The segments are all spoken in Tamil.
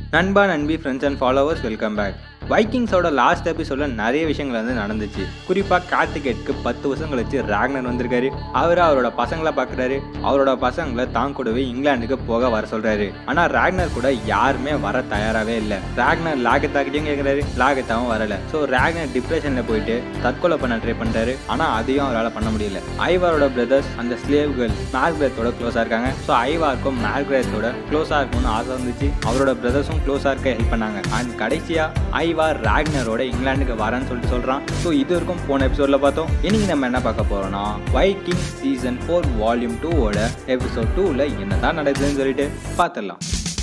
நண்பா நண்பி friends and followers welcome back வைக்கிங்ஸோட லாஸ்ட் எபிசோட நிறைய விஷயங்கள் வந்து நடந்துச்சு குறிப்பாக கார்த்திகேட்க்கு பத்து வருஷம் கழிச்சு ராக்னர் வந்திருக்காரு அவர் அவரோட பசங்களை பார்க்குறாரு அவரோட பசங்களை தான் கூடவே இங்கிலாந்துக்கு போக வர சொல்றாரு ஆனால் ராக்னர் கூட யாருமே வர தயாராகவே இல்லை ராக்னர் லாகத்தாக்கிட்டையும் கேட்குறாரு லாகத்தாவும் வரல ஸோ ராக்னர் டிப்ரெஷனில் போயிட்டு தற்கொலை பண்ண ட்ரை பண்ணுறாரு ஆனால் அதையும் அவரால் பண்ண முடியல ஐவாரோட பிரதர்ஸ் அந்த ஸ்லேவ்கள் மேர்கிரேத்தோட க்ளோஸாக இருக்காங்க ஸோ ஐவாருக்கும் மேர்கிரேத்தோட க்ளோஸாக இருக்கணும்னு ஆசை வந்துச்சு அவரோட பிரதர்ஸும் க்ளோஸாக இருக்க ஹெல்ப் பண்ணாங்க அண்ட் கடைசியாக ஐவா ராக்னரோட இங்கிலாந்துக்கு வரேன்னு சொல்லிட்டு சொல்கிறான் ஸோ இது வரைக்கும் போன எபிசோடில் பார்த்தோம் இன்னைக்கு நம்ம என்ன பார்க்க போகிறோம்னா வைக்கிங் சீசன் ஃபோர் வால்யூம் டூவோட எபிசோட் டூவில் என்ன தான் நடக்குதுன்னு சொல்லிட்டு பார்த்துடலாம்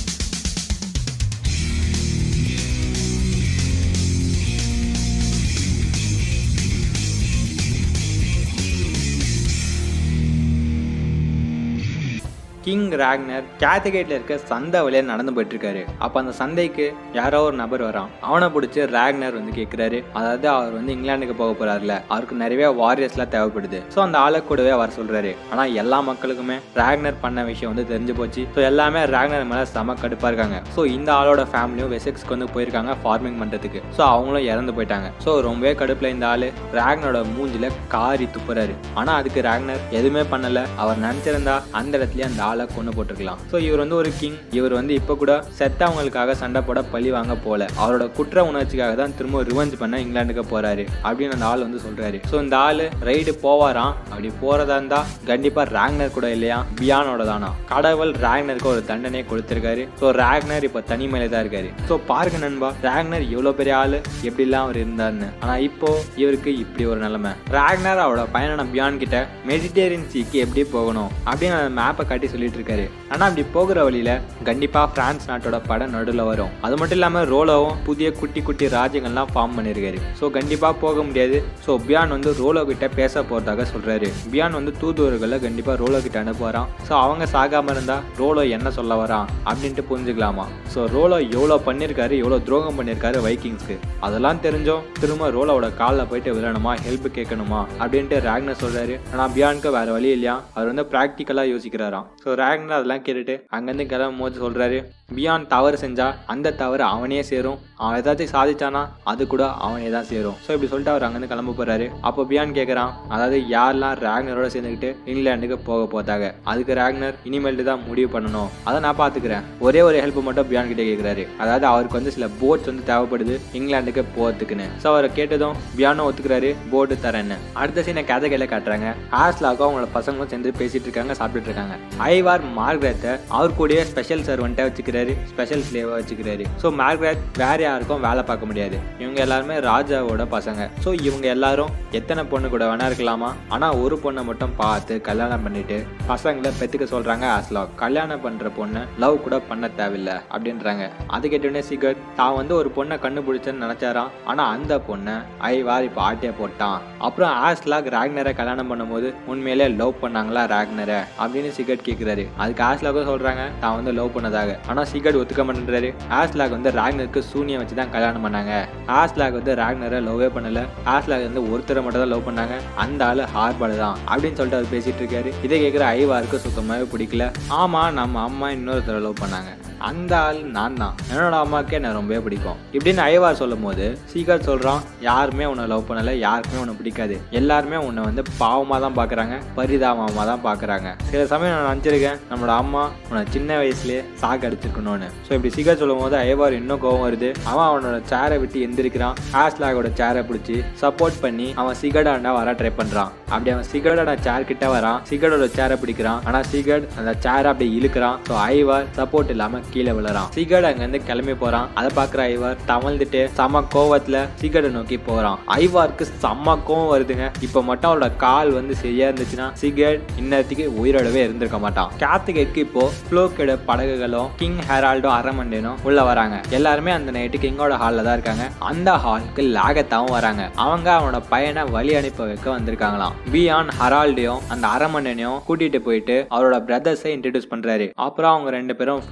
கிங் ராக்னர் கேத்தகேட்ல இருக்க சந்தை வழியா நடந்து போயிட்டு இருக்காரு அப்ப அந்த சந்தைக்கு யாரோ ஒரு நபர் வரான் அவனை பிடிச்சி ராக்னர் வந்து கேட்கிறாரு அதாவது அவர் வந்து இங்கிலாந்துக்கு போக போறாருல அவருக்கு நிறைய வாரியர்ஸ் எல்லாம் தேவைப்படுது ஸோ அந்த ஆளை கூடவே வர சொல்றாரு ஆனா எல்லா மக்களுக்குமே ராக்னர் பண்ண விஷயம் வந்து தெரிஞ்சு போச்சு ஸோ எல்லாமே ராக்னர் மேல செம கடுப்பா இருக்காங்க ஸோ இந்த ஆளோட ஃபேமிலியும் வெசெக்ஸ்க்கு வந்து போயிருக்காங்க ஃபார்மிங் பண்றதுக்கு ஸோ அவங்களும் இறந்து போயிட்டாங்க ஸோ ரொம்பவே கடுப்புல இந்த ஆளு ராக்னரோட மூஞ்சில காரி துப்புறாரு ஆனா அதுக்கு ராக்னர் எதுவுமே பண்ணல அவர் நினைச்சிருந்தா அந்த இடத்துலயே அந்த ஆளை கொண்டு போட்டிருக்கலாம் ஸோ இவர் வந்து ஒரு கிங் இவர் வந்து இப்போ கூட செத்தவங்களுக்காக சண்டை போட பழி வாங்க போல அவரோட குற்ற உணர்ச்சிக்காக தான் திரும்ப ரிவெஞ்ச் பண்ண இங்கிலாந்துக்கு போறாரு அப்படின்னு அந்த ஆள் வந்து சொல்றாரு ஸோ இந்த ஆள் ரைடு போவாராம் அப்படி போறதா இருந்தா கண்டிப்பா ராக்னர் கூட இல்லையா பியானோட தானா கடவுள் ராக்னருக்கு ஒரு தண்டனை கொடுத்திருக்காரு ஸோ ராக்னர் இப்போ தனிமையில தான் இருக்காரு ஸோ பாருங்க நண்பா ராக்னர் இவ்வளோ பெரிய ஆளு எப்படிலாம் அவர் இருந்தாருன்னு ஆனா இப்போ இவருக்கு இப்படி ஒரு நிலைமை ராக்னர் அவரோட பையனான பியான் கிட்ட மெடிடேரியன் சீக்கு எப்படி போகணும் அப்படின்னு அந்த மேப்பை காட்டி சொல்லிட்டு இருக்காரு ஆனா அப்படி போகிற வழியில கண்டிப்பா பிரான்ஸ் நாட்டோட படம் நடுவில் வரும் அது மட்டும் இல்லாம ரோலோவும் புதிய குட்டி குட்டி ராஜ்யங்கள்லாம் ஃபார்ம் பண்ணியிருக்காரு ஸோ கண்டிப்பா போக முடியாது ஸோ பியான் வந்து ரோலோ கிட்ட பேச போறதாக சொல்றாரு பியான் வந்து தூதுவர்களை கண்டிப்பா ரோலோ கிட்ட அனுப்புவாராம் ஸோ அவங்க சாகாம இருந்தா ரோலோ என்ன சொல்ல வரான் அப்படின்ட்டு புரிஞ்சுக்கலாமா ஸோ ரோலோ எவ்வளோ பண்ணியிருக்காரு எவ்வளோ துரோகம் பண்ணியிருக்காரு வைக்கிங்ஸ்க்கு அதெல்லாம் தெரிஞ்சோம் திரும்ப ரோலோவோட காலில் போயிட்டு விழணுமா ஹெல்ப் கேட்கணுமா அப்படின்ட்டு ராக்னர் சொல்றாரு ஆனால் பியானுக்கு வேற வழி இல்லையா அவர் வந்து ப்ராக்டிக்கலாக யோசிக்கிறாராம் ஸோ ராக்னர் அதெல்லாம் கேட்டுட்டு அங்கேருந்து கிளம்பும் போது சொல்றாரு பியான் தவறு செஞ்சா அந்த தவறு அவனே சேரும் அவன் ஏதாச்சும் சாதிச்சானா அது கூட அவனே தான் சேரும் ஸோ இப்படி சொல்லிட்டு அவர் அங்கேருந்து கிளம்ப போறாரு அப்போ பியான் கேட்குறான் அதாவது யாரெல்லாம் ராக்னரோட சேர்ந்துக்கிட்டு இங்கிலாந்துக்கு போக போதாங்க அதுக்கு ராக்னர் இனிமேல்ட்டு தான் முடிவு பண்ணணும் அதை நான் பார்த்துக்கிறேன் ஒரே ஒரு ஹெல்ப் மட்டும் பியான் கிட்டே கேட்குறாரு அதாவது அவருக்கு வந்து சில போட்ஸ் வந்து தேவைப்படுது இங்கிலாந்துக்கு போகிறதுக்குன்னு ஸோ அவரை கேட்டதும் பியானோ ஒத்துக்கிறாரு போட்டு தரேன்னு அடுத்த சீனை கதை கையில காட்டுறாங்க ஆஸ்லாக்கும் அவங்களோட பசங்களும் சேர்ந்து பேசிட்டு இருக்காங்க சாப்பிட்டுட்டு இருக்காங்க ஐவார் மார்க்ரேத்தை அவர் கூடயே ஸ்பெஷல் சர்வெண்ட்டை வச்சுக்கிறாரு ஸ்பெஷல் ஸ்லேவை வச்சுக்கிறாரு ஸோ மார்க்ரேட் வேற யாருக்கும் வேலை பார்க்க முடியாது இவங்க எல்லாருமே ராஜாவோட பசங்க ஸோ இவங்க எல்லாரும் எத்தனை பொண்ணு கூட வேணா இருக்கலாமா ஆனால் ஒரு பொண்ணை மட்டும் பார்த்து கல்யாணம் பண்ணிட்டு பசங்களை பெற்றுக்க சொல்றாங்க ஆஸ்லாக் கல்யாணம் பண்ற பொண்ணை லவ் கூட பண்ண தேவையில்லை அப்படின்றாங்க அது கேட்டோடனே சிகட் தான் வந்து ஒரு பொண்ணை கண்டுபிடிச்சேன்னு நினைச்சாராம் ஆனா அந்த பொண்ணை ஐவார் இப்போ ஆட்டிய போட்டான் அப்புறம் ஆஸ்லாக் ராக்னரை கல்யாணம் பண்ணும்போது உண்மையிலே லவ் பண்ணாங்களா ராக்னரை அப்படின்னு சிகட் கேட்கிறாரு அதுக்கு ஆஸ்லாக்கும் சொல்றாங்க தான் வந்து லவ் பண்ணதாக ஆனா சிகட் ஒத்துக்க மாட்டேன்றாரு ஆஸ்லாக் வந்து ராக்னருக்கு சூனியம் வச்சு தான் கல்யாணம் பண்ணாங்க ஆஸ்லாக் வந்து ராக்னரை லவ்வே பண்ணல ஆஸ்லாக் வந்து ஒருத்தரை மட்டும் தான் லவ் பண்ணாங்க அந்த ஆளு ஹார்பாடு தான் அப்படின்னு சொல்லிட்டு அவர் பேசிட்டு இருக்காரு இதை கேட்குற ஐவாருக்கு சுத்தமாவே பிடிக்கல ஆமா நம்ம அம்மா இன்னொருத்தரை லவ் பண்ணாங்க அந்த ஆள் நான் தான் என்னோட அம்மாவுக்கே என்ன ரொம்பவே பிடிக்கும் இப்படின்னு ஐவார் சொல்லும் போது சீக்கிரம் சொல்றான் யாருமே உன்னை லவ் பண்ணல யாருக்குமே உன்னை பிடிக்காது எல்லாருமே உன்னை வந்து பாவமா தான் பாக்குறாங்க பரிதாபமா தான் பாக்குறாங்க சில சமயம் நான் நினச்சிருக்கேன் நம்மளோட அம்மா உன்னை சின்ன வயசுலயே சாக்கு அடிச்சிருக்கணும்னு ஸோ இப்படி சீக்கிரம் சொல்லும் போது ஐவார் இன்னும் கோவம் வருது அவன் அவனோட சேரை விட்டு எந்திரிக்கிறான் ஆஸ்லாகோட சேரை பிடிச்சி சப்போர்ட் பண்ணி அவன் சிகடாண்டா வர ட்ரை பண்றான் அப்படி அவன் சிகடோட சேர் கிட்ட வரான் சிகடோட சேரை பிடிக்கிறான் ஆனா சிகட் அந்த சேரை அப்படியே இழுக்கிறான் ஸோ ஐவார் சப்போர்ட் இல்லாம கீழே விழுறான் சிகட் அங்க இருந்து கிளம்பி போறான் அதை பாக்குற ஐவார் தவழ்ந்துட்டு செம கோவத்துல சிகடை நோக்கி போறான் ஐவாருக்கு செம்ம கோவம் வருதுங்க இப்ப மட்டும் அவரோட கால் வந்து சரியா இருந்துச்சுன்னா சிகட் இன்னத்துக்கு உயிரோடவே இருந்திருக்க மாட்டான் கார்த்திகைக்கு இப்போ ஃப்ளோக்கோட படகுகளும் கிங் ஹெரால்டும் அரமண்டனும் உள்ள வராங்க எல்லாருமே அந்த நைட்டு கிங்கோட ஹால்ல தான் இருக்காங்க அந்த ஹாலுக்கு லாகத்தாவும் வராங்க அவங்க அவனோட பையனை வழி அனுப்ப வைக்க வந்திருக்காங்களாம் பியான் ஹரால்டையும் அந்த அரமண்டனையும் கூட்டிட்டு போயிட்டு அவரோட பிரதர்ஸை இன்ட்ரடியூஸ் பண்றாரு அப்புறம் அவங்க ரெண்டு பேரும் ஃப்ளோக்கியும்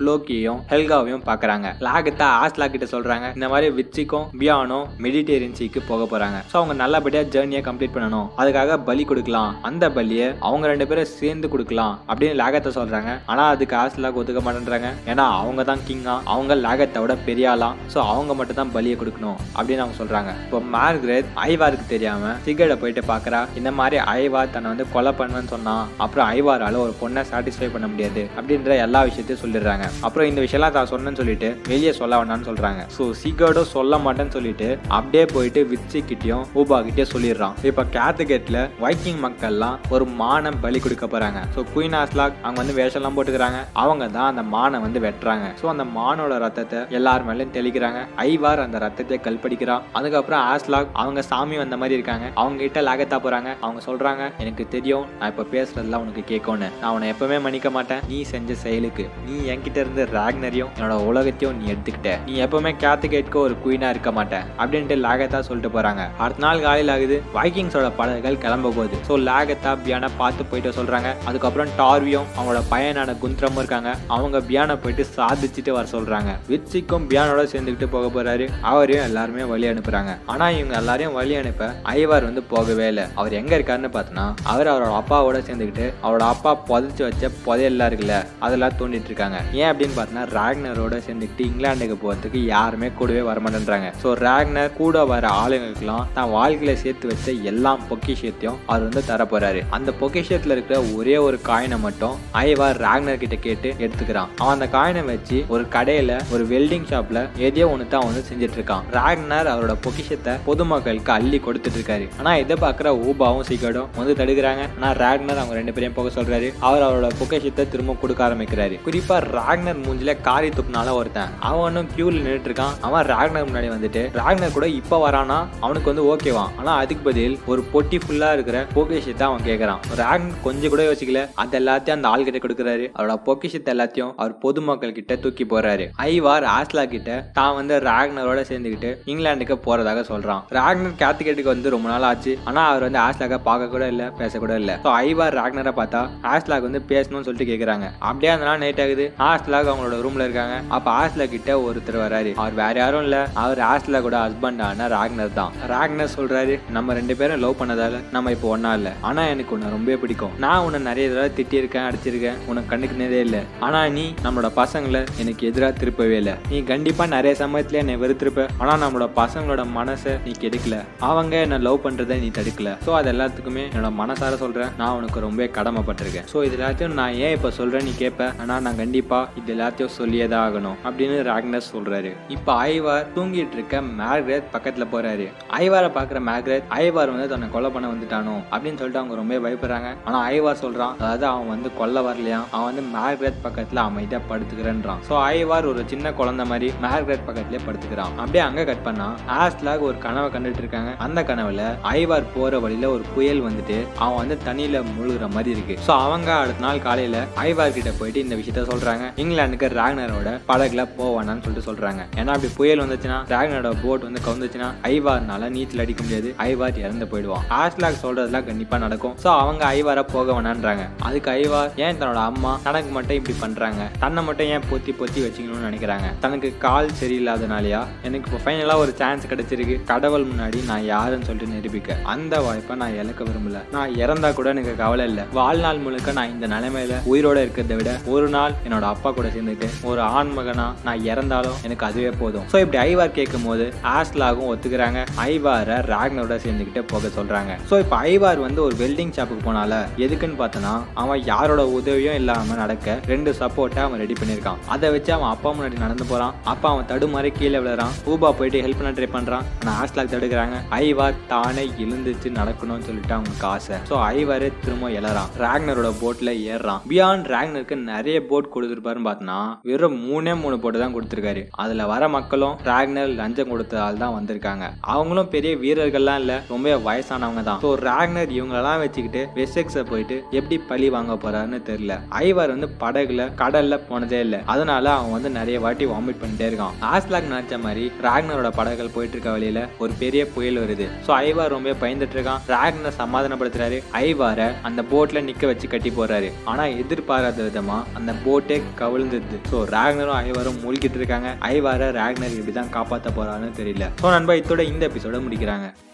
ராக்னரையும் ஹெல்காவையும் பாக்குறாங்க லாகத்தா ஆஸ்லா கிட்ட சொல்றாங்க இந்த மாதிரி விச்சிக்கும் பியானோ மெடிடேரியன் சீக்கு போக போறாங்க ஸோ அவங்க நல்லபடியா ஜேர்னியை கம்ப்ளீட் பண்ணணும் அதுக்காக பலி கொடுக்கலாம் அந்த பலியை அவங்க ரெண்டு பேரும் சேர்ந்து கொடுக்கலாம் அப்படின்னு லாகத்தை சொல்றாங்க ஆனா அதுக்கு ஆஸ்லாக்கு ஒத்துக்க மாட்டேன்றாங்க ஏன்னா அவங்க தான் கிங்கா அவங்க லாகத்தை விட பெரிய ஆளாம் ஸோ அவங்க மட்டும் தான் பலியை கொடுக்கணும் அப்படின்னு அவங்க சொல்றாங்க இப்போ மார்க்ரெட் ஐவாருக்கு தெரியாம சிகரை போயிட்டு பாக்குறா இந்த மாதிரி ஐவார் தன்னை வந்து கொலை பண்ணுவேன்னு சொன்னான் அப்புறம் ஐவாரால ஒரு பொண்ணை சாட்டிஸ்ஃபை பண்ண முடியாது அப்படின்ற எல்லா விஷயத்தையும் சொல்லிடுறாங்க அப்புறம் இந்த விஷயம்லாம் தான் சொன்னேன்னு சொல்லிட்டு வெளியே சொல்ல வேண்டாம்னு சொல்றாங்க ஸோ சிகர்டோ சொல்ல மாட்டேன்னு சொல்லிட்டு அப்படியே போயிட்டு விச்சி கிட்டயும் ஊபா கிட்டே சொல்லிடுறான் இப்போ கேத்துகேட்ல வைக்கிங் மக்கள்லாம் ஒரு மானை பலி கொடுக்க போறாங்க ஸோ குயின் ஆஸ்லாக் அவங்க வந்து வேஷம்லாம் போட்டுக்கிறாங்க அவங்க தான் அந்த மானை வந்து வெட்டுறாங்க ஸோ அந்த மானோட ரத்தத்தை எல்லார் மேலேயும் தெளிக்கிறாங்க ஐவார் அந்த ரத்தத்தை கல்படிக்கிறான் அதுக்கப்புறம் ஆஸ்லாக் அவங்க சாமி வந்த மாதிரி இருக்காங்க அவங்க கிட்ட லாகத்தா போறாங்க அவங்க சொல்றாங்க எனக்கு தெரியும் நான் இப்ப பேசுறதெல்லாம் உனக்கு கேட்கும்னு நான் உன்னை எப்பவுமே மன்னிக்க மாட்டேன் நீ செஞ்ச செயலுக்கு நீ என்கிட்ட இருந்து ராக்னரையும் என்னோட உலகத்தையும் நீ எடுத்துக்கிட்ட நீ எப்பவுமே கேத்துகேட்க்கு ஒரு குயினா இருக்க மாட்டேன் அப்படின்ட்டு லாகத்தா சொல்லிட்டு போறாங்க அடுத்த நாள் காலையில் ஆகுது வைக்கிங்ஸோட படகுகள் கிளம்ப போகுது ஸோ லாகத்தா பியானா பார்த்து போயிட்டு சொல்றாங்க அதுக்கப்புறம் டார்வியும் அவங்களோட பையனான குந்த்ரமும் இருக்காங்க அவங்க பியானை போயிட்டு சாதிச்சுட்டு வர சொல்றாங்க விச்சிக்கும் பியானோட சேர்ந்துக்கிட்டு போக போறாரு அவரையும் எல்லாருமே வழி அனுப்புறாங்க ஆனா இவங்க எல்லாரையும் வழி அனுப்ப ஐவார் வந்து போகவே இல்லை அவர் எங்க இருக்காருன்னு பார்த்தோன்னா அவர் அவரோட அப்பாவோட சேர்ந்துக்கிட்டு அவரோட அப்பா புதைச்சு வச்ச புதையெல்லாம் இருக்குல்ல அதெல்லாம் தோண்டிட்டு இருக்காங்க ஏன் அப்படின்னு பார்த்தோன்னா ராக்னரோட சேர்ந்துக்கிட்டு இங்கிலாந்துக்கு போகிறதுக்கு யாருமே கூடவே வரமாட்டேன்றாங்க ஸோ ராக்னர் கூட வர ஆளுங்களுக்கெல்லாம் தான் வாழ்க்கையில சேர்த்து வச்ச எல்லா பொக்கிஷத்தையும் அவர் வந்து தர போறாரு அந்த பொக்கிஷத்துல இருக்கிற ஒரே ஒரு காயினை மட்டும் ஐவார் ராக்னர் கிட்ட கேட்டு எடுத்துக்கிறான் அவன் அந்த காயினை வச்சு ஒரு கடையில ஒரு வெல்டிங் ஷாப்ல எதையோ ஒன்று தான் வந்து செஞ்சுட்டு இருக்கான் ராக்னர் அவரோட பொக்கிஷத்தை பொதுமக்களுக்கு அள்ளி கொடுத்துட்டு இருக்காரு ஆனா இதை பார்க்குற ஊபாவும் சீக்கிரம் வந்து தடுக்கிறாங்க ஆனா ராக்னர் அவங்க ரெண்டு பேரையும் போக சொல்றாரு அவர் அவரோட பொக்கிஷத்தை திரும்ப கொடுக்க ஆரம்பிக்கிறாரு குறிப்பா ராக்னர் மூஞ்சில காரி துப்புனால ஒருத்தன் அவனும் கியூல நின்றுட்டு இருக்கான் அவன் ராக்னர் முன்னாடி வந்துட்டு ராக்னர் கூட இப்ப வரானா அவனுக்கு வந்து ஓகேவா ஆனா அதுக்கு பதில் ஒரு பொட்டி ஃபுல்லா இருக்கிற பொக்கிஷத்தை அவன் கேட்கறான் ராக்னர் கொஞ்சம் கூட யோசிக்கல அது எல்லாத்தையும் அந்த ஆள் கிட்ட கொடுக்குறாரு அவரோட பொக்கிஷத்தை எல்லாத்தையும் அவர் பொதுமக்கள் கிட்ட தூக்கி போறாரு ஐவார் ஆஸ்லா கிட்ட தான் வந்து ராக்னரோட சேர்ந்துக்கிட்டு இங்கிலாந்துக்கு போறதாக சொல்றான் ராக்னர் கேத்துக்கேட்டுக்கு வந்து ரொம்ப நாள் ஆச்சு ஆனா அவர் வந்து ஆஸ்லாக பார்க்க கூட இல்ல பேச கூட இல்ல ஸோ ஐவார் ராக்னரை பார்த்தா ஆஸ்லாக் வந்து பேசணும்னு சொல்லிட்டு கேக்குறாங்க அப்படியே அந்த நாள் நைட் ஆகுது ஆஸ்லாக் அவங்களோட ரூம்ல இருக்காங்க அப்ப ஆஸ்லா கிட்ட ஒருத்தர் வராரு அவர் வேற யாரும் இல்ல அவர் ஆஸ்லா கூட ஹஸ்பண்ட் ஆன ராக்னர் தான் ராக்னர் சொல்றாரு நம்ம ரெண்டு பேரும் லவ் பண்ணதால நம்ம இப்போ ஒன்னா இல்ல ஆனா எனக்கு உன்னை ரொம்ப பிடிக்கும் நான் உன்னை நிறைய தடவை திட்டியிருக்கேன் அடிச்சிருக்கேன் உனக்கு கண்டுக்கினதே இல்லை ஆனா நீ நம்மளோட பசங்களை எனக்கு எதிராக திருப்பவே இல்லை நீ கண்டிப்பா நிறைய சமயத்துல என்னை வெறுத்திருப்ப ஆனா நம்மளோட பசங்களோட மனசை நீ கெடுக்கல அவங்க என்ன லவ் பண்றதை நீ தடுக்கல ஸோ அது எல்லாத்துக்குமே என்னோட மனசார சொல்றேன் நான் உனக்கு ரொம்ப கடமைப்பட்டிருக்கேன் ஸோ இது எல்லாத்தையும் நான் ஏன் இப்போ சொல்றேன் நீ கேட்ப ஆனா நான் கண்டிப்பா இது எல்லாத்தையும் சொல்லியே தான் ஆகணும் அப்படின்னு ராக்னஸ் சொல்றாரு இப்போ ஐவார் தூங்கிட்டு இருக்க மேக்ரேத் பக்கத்துல போறாரு ஐவாரை பாக்குற மேக்ரேத் ஐவார் வந்து தன்னை கொலை பண்ண வந்துட்டானோ அப்படின்னு சொல்லிட்டு அவங்க ரொம்ப பயப்படுறாங்க ஆனா ஐவார் சொல்றான் அதாவது அவன் வந்து கொல்ல வரலையா அவன் வந்து மேக்ரேத் பக்கத்துல அமைதியா படுத்துக்கிறேன்றான் ஸோ ஐவார் ஒரு சின்ன குழந்தை மாதிரி மேக்ரேத் பக்கத்துலயே படுத்துக்கிறான் அப்படியே அங்க கட் பண்ணா ஆஸ்லாக் ஒரு கனவை கண்டுட்டு இருக்காங்க அந்த கனவுல ஐவார் போற வழியில ஒரு புயல் வந்துட்டு அவன் வந்து தண்ணியில முழுகிற மாதிரி இருக்கு ஸோ அவங்க அடுத்த நாள் காலையில ஐவார் கிட்ட போயிட்டு இந்த விஷயத்த சொல்றாங்க இங்கிலாந்துக்கு ராக்னரோட படகுல போவானான்னு சொல்லிட்டு சொல்றாங்க ஏன்னா அப்படி புயல் வந்துச்சுன்னா ராக்னரோட போட் வந்து கவுந்துச்சுன்னா ஐவார்னால நீச்சல் அடிக்க முடியாது ஐவார் இறந்து போயிடுவான் ஆஸ்லாக் சொல்றதெல்லாம் கண்டிப்பா நடக்கும் ஸோ அவங்க ஐவாரை போக வேணான்றாங்க அதுக்கு ஐவார் ஏன் தன்னோட அம்மா தனக்கு மட்டும் இப்படி பண்றாங்க தன்னை மட்டும் ஏன் பொத்தி பொத்தி வச்சுக்கணும்னு நினைக்கிறாங்க தனக்கு கால் சரியில்லாதனாலயா எனக்கு இப்போ ஃபைனலா ஒரு சான்ஸ் கிடைச்சிருக்கு கடவுள் முன்னாடி நான் யாருன்னு சொல்லிட்டு நிரூபிக்க அந்த வாய்ப்பை நான் இழக்க விரும்பல நான் இறந்தா கூட எனக்கு கவலை இல்லை வாழ்நாள் முழுக்க நான் இந்த நிலைமையில உயிரோட இருக்கிறத விட ஒரு நாள் என்னோட அப்பா கூட சேர்ந்துட்டு ஒரு ஆண் மகனா நான் இறந்தாலும் எனக்கு அதுவே போதும் ஸோ இப்படி ஐவார் கேட்கும் போது ஆஸ்லாகும் ஒத்துக்கிறாங்க ஐவாரை ராக்னரோட சேர்ந்துக்கிட்டு போக சொல்றாங்க ஸோ இப்போ ஐவார் வந்து ஒரு வெல்டிங் ஷாப்புக்கு போனால எதுக்குன்னு பார்த்தோன்னா அவன் யாரோட உதவியும் இல்லாம நடக்க ரெண்டு சப்போர்ட்டை அவன் ரெடி பண்ணியிருக்கான் அதை வச்சு அவன் அப்பா முன்னாடி நடந்து போறான் அப்பா அவன் தடுமாறி கீழே விழுறான் ஊபா போயிட்டு ஹெல்ப் பண்ண ட்ரை பண்றான் ஆனா ஆஸ்லாக் தடுக்கிறாங்க ஐவார் தானே எழுந்துச்சு நடக்கணும்னு சொல்லிட்டு அவங்களுக்கு ஆசை ஸோ ஐவாரே திரும்ப எழறான் ராக்னரோட போட்ல ஏறுறான் பியாண்ட் ராக்னருக்கு நிறைய போட் கொடுத்துருப்பாருன்னு பார்த்தோன்னா வெறும் மூணே மூணு போட்டு தான் கொடுத்துருக்காரு அதுல வர மக்களும் ராக்னர் லஞ்சம் கொடுத்ததால் தான் வந்திருக்காங்க அவங்களும் பெரிய வீரர்கள்லாம் இல்ல ரொம்ப வயசானவங்க தான் ஸோ ராக்னர் இவங்களெல்லாம் வச்சுக்கிட்டு வெசெக்ஸை போயிட்டு எப்படி பழி வாங்க போறாருன்னு தெரியல ஐவார் வந்து படகுல கடல்ல போனதே இல்லை அதனால அவன் வந்து நிறைய வாட்டி வாமிட் பண்ணிட்டே இருக்கான் ஆஸ்லாக் நினைச்ச மாதிரி ராக்னரோட படகுகள் போயிட்டு இருக்க வழியில ஒரு பெரிய புயல் வருது ஸோ ஐவார் ரொம்ப பயந்துட்டு இருக்கான் ராக்னர் சமாதானப்படுத்துறாரு ஐவாரை அந்த போட்ல நிக்க வச்சு கட்டி போறாரு ஆனா எதிர்பாராத விதமா அந்த போட்டே கவிழ்ந்துது ஸோ ராக்னரும் ஐவாரும் மூழ்கிட்டு இருக்காங்க ஐவாரை ராக்னர் இப்படி தான் காப்பாற்ற போறான்னு தெரியல ஸோ நண்பா இதோட இந்த எபிசோட முடிக்கிறாங்க